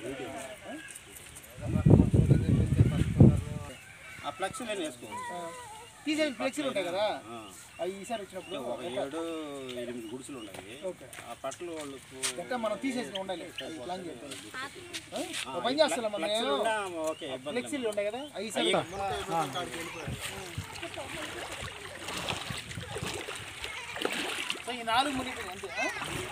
ఆ ఫ్లెక్స్ నేను వేసుకోవచ్చు తీసేసి ఫ్లెక్సీలు ఉంటాయి కదా ఆ. అవి ఈసారి వచ్చినప్పుడు ఒక ఏడు ఎనిమిది గుడిసెలు ఉన్నాయి ఓకే ఆ పట్టలు వాళ్ళకు ఎట్లా మనం తీసేసి ఉండాలి అది ప్లాన్ చేస్తాం ఆ? ఒక పని చేస్తాం మనం ఫ్లెక్స్లు ఉన్నా ఓకే ఇబ్బంది లేదు. ఫ్లెక్సీలు ఉంటాయి కదా అవి ఈసారి సో ఈ నాలుగు మునిగి అంతే ఆ?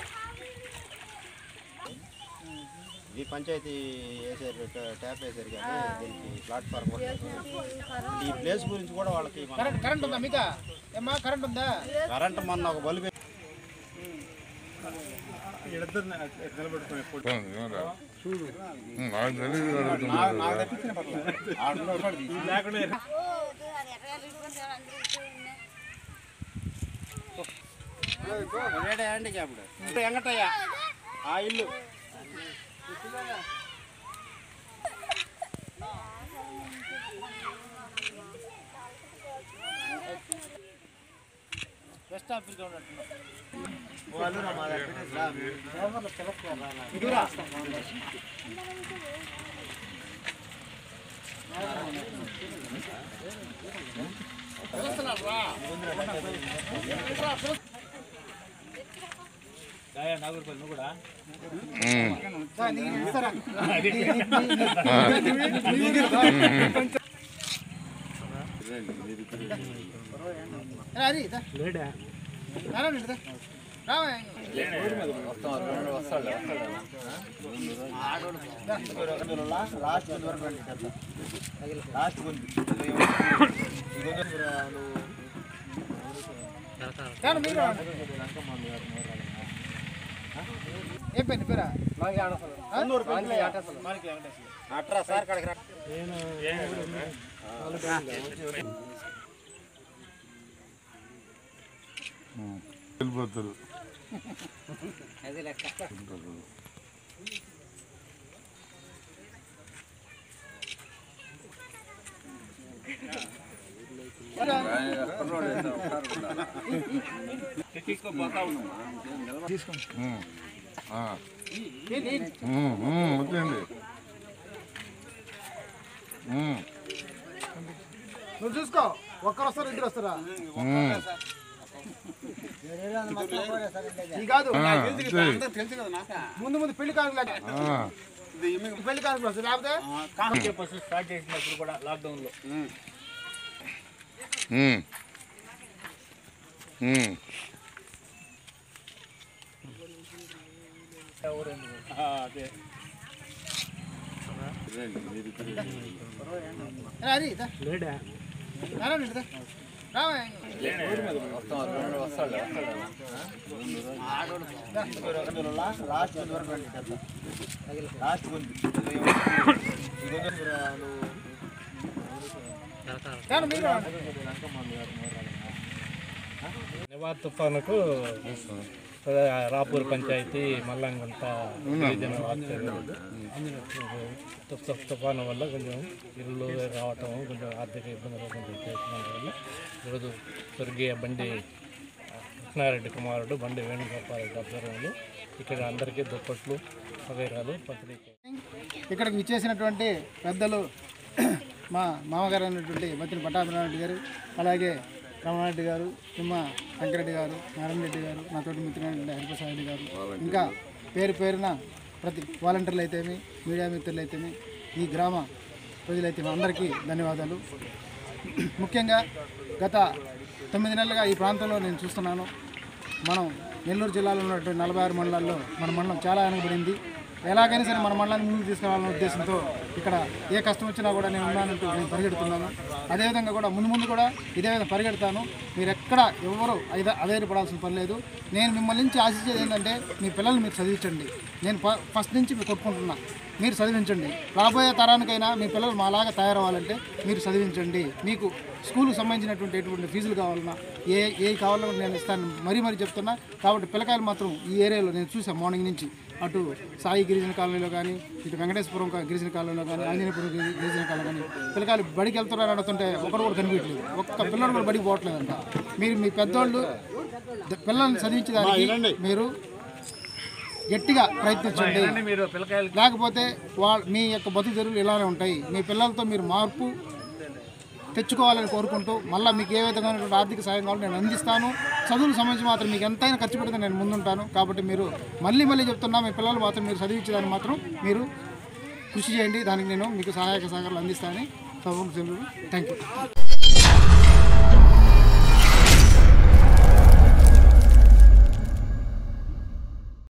ఈ పంచాయతీ వేసారు ట- ట్యాప్ వేసారు కానీ దీనికి ప్లాట్ఫామ్ కూడా లేదు. ఈ ప్లేస్ గురించి కూడా వాళ్ళకి మన- కరెంట్ కరెంట్ ఉందా మీకా ఏమ్మా కరెంట్ ఉందా కరెంట్ మొన్న ఒక బల్బు నాకు తెలియదు అడుగుతున్నారు వేడే హ్యాండిక్యాప్డ్ ఇప్పుడు ఎంగటయ్య ఆ ఇల్లు వెస్ట్ ఆఫ్రికా ఉన్నట్టున్నా అది ఇదా రారా ఇదా రావా లాస్ట్ వరకు రండి లాస్ట్ కానీ మీరు రాండి. ఏం పేరు నీ పేరా అట్రా సార్ కడకి రా వెళ్ళిపోతారు ఉమ్. ఆ. ఉమ్, ఉమ్, వచ్చేయండి ఉమ్, నువ్వు చూసుకో ఒక్కరు వస్తారు ఇద్దరు వస్తారా ఉమ్. ఈ కాదు ఆ, వచ్చేయ్. తెలుసు కదా నాక ముందు ముందు పెళ్లి కానుకలాగా ఆ. పెళ్లి కానుకలు వస్తారు లేకపోతే స్టార్ట్ చేసినప్పుడు కూడా లాక్డౌన్ లో ఉమ్. ఉమ్. అదే అది ఇదా లేడా రారా ఇదా రావా లాస్ట్ వరకు రండి లాస్ట్ కానీ మీరు రాండి. నివా తుఫానుకు రాపూర్ పంచాయతీ మల్లంగుంట గిరిజన వాస్తవ్యం. తుఫ- తుఫ- తుఫాను వల్ల కొంచెం ఇల్లు రావటం కొంచెం ఆర్థిక ఇబ్బందులు కొంచెం చేసిన వల్ల ఈరోజు స్వర్గీయ బండి కృష్ణారెడ్డి కుమారుడు బండి వేణుగోపాలరెడ్డి ఆధ్వర్యంలో ఇక్కడ అందరికీ దుప్పట్లు వగైరాలు పంపిణీ చేశారు. ఇక్కడికి విచ్చేసినటువంటి పెద్దలు మా మామగారు అయినటువంటి మతిని పట్టాభిరారెడ్డి గారు అలాగే రమణారెడ్డి గారు తిమ్మ వెంకరెడ్డి గారు నారాయణ రెడ్డి గారు నా తోటి మిత్రులైన హరిప్రసాద్ రెడ్డి గారు ఇంకా పేరు పేరున ప్రతి వాలంటీర్లు అయితేమి మీడియా మిత్రులు అయితేమి ఈ గ్రామ ప్రజలైతేమి అందరికీ ధన్యవాదాలు ముఖ్యంగా గత తొమ్మిది నెలలుగా ఈ ప్రాంతంలో నేను చూస్తున్నాను మనం నెల్లూరు జిల్లాలో ఉన్నటువంటి నలభై ఆరు మండలాల్లో మన మండలం చాలా వెనకబడింది ఎలాగైనా సరే మన మండలాన్ని ముందుకు తీసుకురావాలనే ఉద్దేశంతో ఇక్కడ ఏ కష్టం వచ్చినా కూడా నేను ఉన్నానంటూ నేను పరిగెడుతున్నాను అదేవిధంగా కూడా ముందు ముందు కూడా ఇదే విధంగా పరిగెడతాను మీరు ఎక్కడ ఎవరు అదే అధైర్యపడాల్సిన పని లేదు నేను మిమ్మల్ని నుంచి ఆశించేది ఏంటంటే మీ పిల్లల్ని మీరు చదివించండి నేను ఫ- ఫస్ట్ నుంచి మీరు కొట్టుకుంటున్నా మీరు చదివించండి రాబోయే తరానికైనా మీ పిల్లలు మాలాగా తయారవ్వాలంటే మీరు చదివించండి మీకు స్కూల్కి సంబంధించినటువంటి ఎటువంటి ఫీజులు కావాలన్నా ఏ ఏ కావాలన్నా నేను ఇస్తాను మరీ మరీ చెప్తున్నా కాబట్టి పిల్లకాయలు మాత్రం ఈ ఏరియాలో నేను చూసాను మార్నింగ్ నుంచి అటు సాయి గిరిజన కాలనీలో కానీ ఇటు వెంకటేశ్వరం కా- గిరిజన కాలనీలో కానీ ఆంజనేయపురం గిరి- గిరిజన కాలనీ కానీ పిల్లకాయలు బడికి వెళ్తున్నారు అడుగుతుంటే ఒకరు కూడా కనిపించలేదు ఒక్క పిల్లడు కూడా బడికి పోవట్లేదంట మీరు మీ పెద్దోళ్ళు ద- పిల్లల్ని చదివించడానికి మీరు గట్టిగా ప్రయత్నించండి మీరు పిల్లకాయలు లేకపోతే వా మీ యొక్క బతుకు తెరువులు ఇలానే ఉంటాయి మీ పిల్లలతో మీరు మార్పు తెచ్చుకోవాలని కోరుకుంటూ మళ్ళీ మీకు ఏ విధమైనటువంటి ఆర్థిక సాయం కావాలో నేను అందిస్తాను చదువులకు సంబంధించి మాత్రం మీకు ఎంతైనా ఖర్చు పెడితే నేను ముందుంటాను కాబట్టి మీరు మళ్ళీ మళ్ళీ చెప్తున్నా మీ పిల్లలు మాత్రం మీరు చదివించేదాన్ని మాత్రం మీరు కృషి చేయండి దానికి నేను మీకు సహాయక సహకారాలు అందిస్తానని సభకు థ్యాంక్ యూ